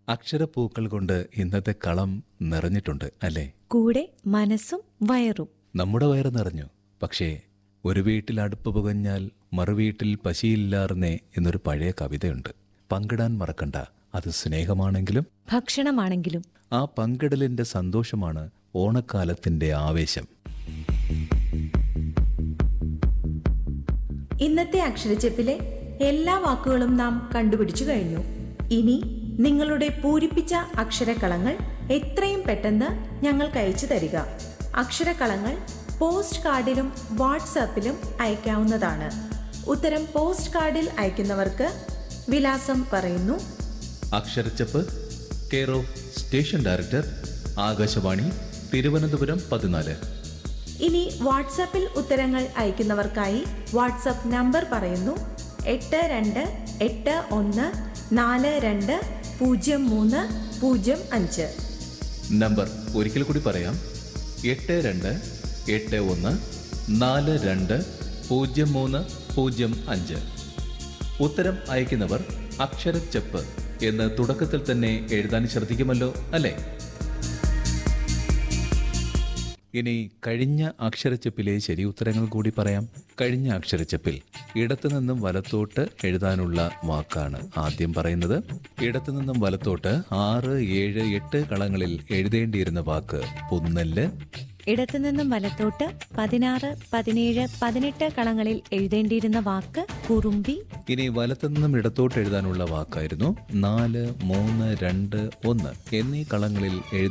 അക്ഷരപ്പൂക്കൾ കൊണ്ട് ഇന്നത്തെ കളം നിറഞ്ഞിട്ടുണ്ട് അല്ലേ കൂടെ മനസ്സും വയറും നമ്മുടെ വയറ് നിറഞ്ഞു പക്ഷേ ഒരു വീട്ടിൽ അടുപ്പ് പുകഞ്ഞാൽ മറുവീട്ടിൽ പശിയില്ലാർന്നേ എന്നൊരു പഴയ കവിതയുണ്ട് പങ്കിടാൻ മറക്കണ്ട അത് സ്നേഹമാണെങ്കിലും ഭക്ഷണമാണെങ്കിലും ആ പങ്കിടലിന്റെ സന്തോഷമാണ് ഓണക്കാലത്തിന്റെ ആവേശം ഇന്നത്തെ അക്ഷരച്ചെപ്പിലെ എല്ലാ വാക്കുകളും നാം കണ്ടുപിടിച്ചു കഴിഞ്ഞു ഇനി നിങ്ങളുടെ പൂരിപ്പിച്ച അക്ഷരക്കളങ്ങൾ എത്രയും പെട്ടെന്ന് ഞങ്ങൾക്ക് അയച്ചു തരിക അക്ഷരക്കളങ്ങൾ പോസ്റ്റ് കാർഡിലും വാട്സാപ്പിലും അയക്കാവുന്നതാണ് ഉത്തരം പോസ്റ്റ് കാർഡിൽ അയക്കുന്നവർക്ക് വിലാസം പറയുന്നു അക്ഷരച്ചപ്പ് care of station director Akashvani Thiruvananthapuram പതിനാല് ഇനി വാട്സാപ്പിൽ ഉത്തരങ്ങൾ അയക്കുന്നവർക്കായി വാട്സാപ്പ് നമ്പർ പറയുന്നു എട്ട് രണ്ട് എട്ട് ഒന്ന് നാല് രണ്ട് പൂജ്യം മൂന്ന് പൂജ്യം അഞ്ച് നമ്പർ ഒരിക്കൽ കൂടി പറയാം എട്ട് രണ്ട് എട്ട് ഒന്ന് നാല് രണ്ട് പൂജ്യം മൂന്ന് പൂജ്യം അഞ്ച് ഉത്തരം അയക്കുന്നവർ അക്ഷരച്ചപ്പ് എന്ന് തുടക്കത്തിൽ തന്നെ എഴുതാൻ ശ്രദ്ധിക്കുമല്ലോ അല്ലേ ഇനി കഴിഞ്ഞ അക്ഷരച്ചപ്പിലെ ശരി ഉത്തരങ്ങൾ കൂടി പറയാം കഴിഞ്ഞ അക്ഷരച്ചപ്പിൽ ഇടത്തുനിന്നും വലത്തോട്ട് എഴുതാനുള്ള വാക്കാണ് ആദ്യം പറയുന്നത് ഇടത്തുനിന്നും വലത്തോട്ട് ആറ് ഏഴ് എട്ട് കളങ്ങളിൽ എഴുതേണ്ടിയിരുന്ന വാക്ക് പുന്നല്ല് ഇടത്തുനിന്നും വലത്തോട്ട് പതിനാറ് പതിനേഴ് പതിനെട്ട് കളങ്ങളിൽ എഴുതേണ്ടിയിരുന്ന വാക്ക് കുറുമ്പി ഇനി വലത്തുനിന്നും ഇടത്തോട്ട് എഴുതാനുള്ള വാക്കായിരുന്നു നാല് മൂന്ന് രണ്ട് ഒന്ന് എന്നീ കളങ്ങളിൽ എഴുതി